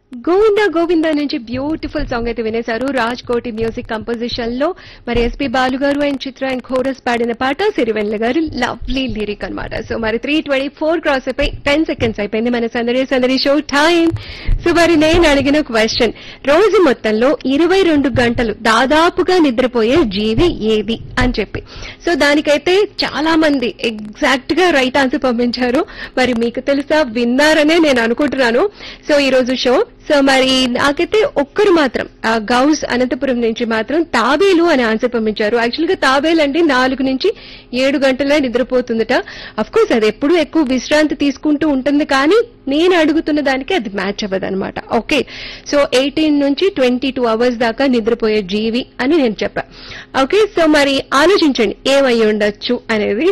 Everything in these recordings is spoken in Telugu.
గోవింద గోవింద నుంచి బ్యూటిఫుల్ సాంగ్ అయితే వినేశారు రాజ్ కోటి మ్యూజిక్ కంపోజిషన్ లో మరి ఎస్పి బాలు గారు అండ్ చిత్ర అండ్ కోరస్ పాడిన పాట సిరివెల్ల గారు లవ్లీ లిరిక్ అన్నమాట సో మరి త్రీ ట్వంటీ ఫోర్ క్రాస్ అయిపోయి టెన్ సెకండ్స్ అయిపోయింది మన సందడి సందడి షో టైం సో మరి నేను అడిగిన క్వశ్చన్ రోజు మొత్తంలో ఇరవై రెండు గంటలు దాదాపుగా నిద్రపోయే జీవి ఏది అని చెప్పి సో దానికైతే చాలా మంది ఎగ్జాక్ట్ గా రైట్ ఆన్సర్ పంపించారు మరి మీకు తెలుసా విన్నారనే నేను అనుకుంటున్నాను సో ఈ రోజు షో సో మరి నాకైతే ఒక్కరు మాత్రం ఆ గౌస్ అనంతపురం నుంచి మాత్రం తాబేలు అని ఆన్సర్ పంపించారు యాక్చువల్ గా తాబేలు అంటే నాలుగు నుంచి ఏడు గంటలే నిద్రపోతుందట అఫ్ కోర్స్ అది ఎప్పుడు ఎక్కువ విశ్రాంతి తీసుకుంటూ ఉంటుంది కానీ నేను అడుగుతున్న దానికి అది మ్యాచ్ అవ్వదు అనమాట ఓకే సో ఎయిటీన్ నుంచి ట్వంటీ టూ అవర్స్ దాకా నిద్రపోయే జీవి అని నేను చెప్పా ఓకే సో మరి ఆలోచించండి ఏమై ఉండొచ్చు అనేది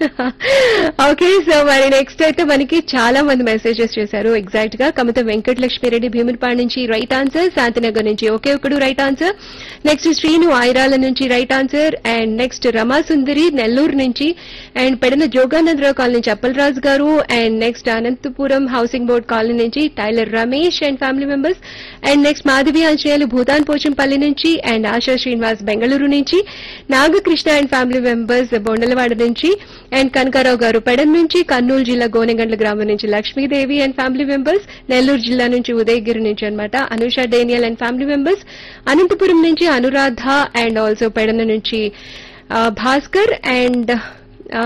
ఓకే సో మరి నెక్స్ట్ అయితే మనకి చాలా మంది మెసేజెస్ చేశారు ఎగ్జాక్ట్ గా కమత వెంకటలక్ష్మిరెడ్డి భీమునిపాడు నుంచి రైట్ ఆన్సర్ శాంతినగర్ నుంచి ఒకే ఒకడు right answer next Srinu Irala నుంచి right answer and next Ramasundari Nellore నుంచి అండ్ పెడన జోగానందరావు కాలనీ నుంచి అప్పలరాజు గారు and next Anantapuram housing board colony నుంచి tailor Ramesh and family members and next Madhavi Anjaneyulu Bhoodan Pochampally నుంచి అండ్ ఆశా శ్రీనివాస్ బెంగళూరు నుంచి Nagakrishna and family members Bondalavada నుంచి అండ్ కనకారావు గారు పెడన్ నుంచి కర్నూలు జిల్లా గోనెగండ్ల గ్రామం నుంచి Lakshmidevi and family members Nellore జిల్లా నుంచి ఉదయగిరి నుంచి అన్నమాట Anusha Daniel and family members Anantapuram నుంచి అనురాధ అండ్ ఆల్సో పెడన నుంచి ఆ, భాస్కర్ అండ్ ఆ,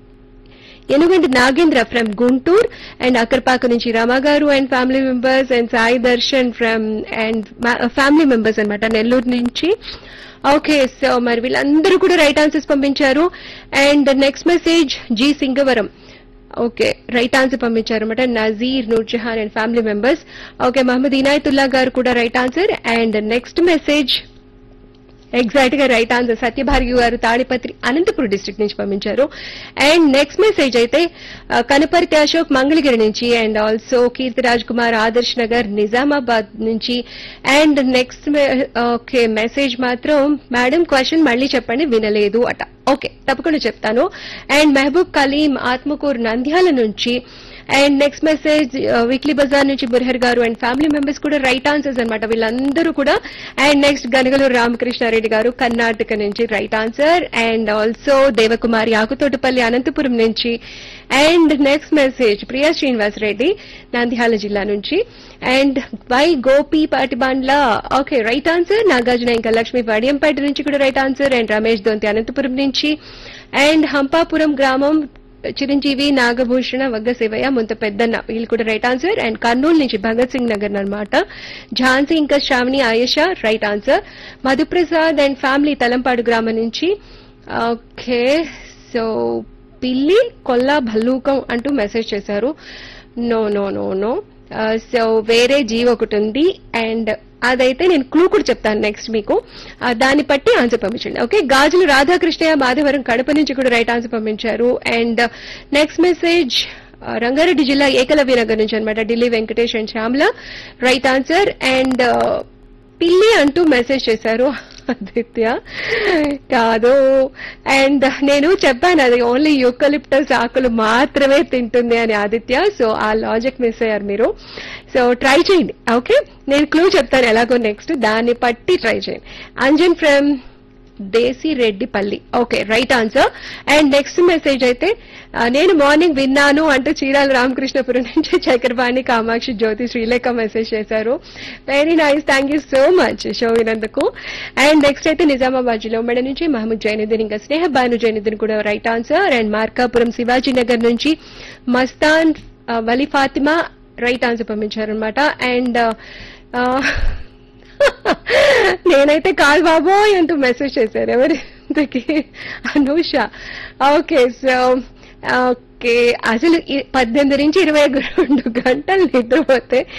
ఎనుగంటి నాగేంద్ర ఫ్రమ్ గుంటూరు అండ్ అక్కర్పాక నుంచి రమ గారు and family members and Sai Darshan from and family members అన్నమాట నెల్లూరు నుంచి ఓకే సో మరి వీళ్ళందరూ కూడా రైట్ ఆన్సర్స్ పంపించారు and next message G Singavaram okay right answer పంపించారు అనమాట Nazeer Noorjahan and family members okay Mohammed Inayatullah గారు కూడా right answer and next message exact గా రైట్ ఆన్సర్ సత్యభార్గి గారు తాడిపత్రి అనంతపురం డిస్ట్రిక్ట్ నుంచి పంపించారు అండ్ నెక్స్ట్ మెసేజ్ అయితే ఆ, కనపర్తి అశోక్ మంగళగిరి నుంచి అండ్ ఆల్సో కీర్తిరాజ్ కుమార్ ఆదర్శ్ నగర్ నిజామాబాద్ నుంచి అండ్ నెక్స్ట్ ఓకే మెసేజ్ మాత్రం మేడం క్వశ్చన్ మళ్ళీ చెప్పండి వినలేదు అట ఓకే తప్పకుండా చెప్తాను అండ్ మెహబూబ్ కలీం ఆత్మకూరు నంద్యాల నుంచి and next message weekly bazaar నుంచి బుర్హర్ గారు అండ్ ఫ్యామిలీ మెంబర్స్ కూడా రైట్ ఆన్సర్స్ అన్నమాట వీళ్ళందరూ కూడా అండ్ నెక్స్ట్ గనగలూరు రామకృష్ణారెడ్డి గారు కర్ణాటక నుంచి right answer and also Devakumari Akutotapalli Anantapuram నుంచి and next message Priya Srinivas Reddy Nandyal జిల్లా నుంచి and Y Gopi Patibandla okay right answer Nagarjuna ఇంకా లక్ష్మి వాడియంపేట నుంచి కూడా right answer and Ramesh Donthi Anantapuram నుంచి అండ్ హంపాపురం గ్రామం చిరంజీవి నాగభూషణ వగ్గ శివయ్య ముంత పెద్దన్న వీళ్ళు కూడా రైట్ ఆన్సర్ అండ్ కర్నూలు నుంచి భగత్ సింగ్ నగర్ అన్నమాట ఝాన్సీ ఇంకా Sravani Ayesha right answer Madhuprasad and family Talampadu గ్రామం నుంచి ఓకే సో పిల్లి కొల్లా భల్లూకం అంటూ మెసేజ్ చేశారు no no no no so వేరే జీవి ఒకటి ఉంది అండ్ అదైతే నేను క్లూ కూడా చెప్తాను నెక్స్ట్ మీకు ఆ, దాన్ని బట్టి ఆన్సర్ పంపించండి ఓకే గాజులు రాధాకృష్ణయ్య మాధవరం కడప నుంచి కూడా రైట్ ఆన్సర్ పంపించారు అండ్ నెక్స్ట్ మెసేజ్ ఆ, రంగారెడ్డి జిల్లా ఏకలవ్య నగర్ నుంచి అనమాట Delhi Venkatesh and Shyamala right answer and పిల్లి అంటూ మెసేజ్ చేశారు ఆదిత్య కాదు అండ్ నేను చెప్పాను అది ఓన్లీ యూకలిప్టస్ ఆకులు మాత్రమే తింటుంది అని ఆదిత్య సో ఆ లాజిక్ మిస్ అయ్యారు మీరు సో ట్రై చేయండి ఓకే నేను క్లూ చెప్తాను ఎలాగో నెక్స్ట్ దాన్ని పట్టి ట్రై చేయండి Anjan from Desi Reddipalli okay right answer and next message అయితే ఆ, నేను మార్నింగ్ విన్నాను అంటూ చీరాల రామకృష్ణపురం నుంచి చక్రపాణి కామాక్షి జ్యోతి శ్రీలేఖ మెసేజ్ చేశారు very nice thank you so much show వినందుకు అండ్ నెక్స్ట్ అయితే నిజామాబాద్ జిల్లా ఉమ్మడి నుంచి మహమ్మద్ జైనుద్దీన్ ఇంకా స్నేహ భాను జైనుద్దీన్ కూడా right answer and Markapuram Shivaji Nagar నుంచి మస్తాన్ ఆ, వలి ఫాతిమా రైట్ ఆన్సర్ పంపించారనమాట అండ్ నేనైతే కాదు బాబోయ్ అంటూ మెసేజ్ చేశారు ఎవరి ఇంతకీ అనూష ఓకే సో ఓకే అసలు ఈ పద్దెనిమిది నుంచి ఇరవై రెండు గంటలు నిద్రపోతే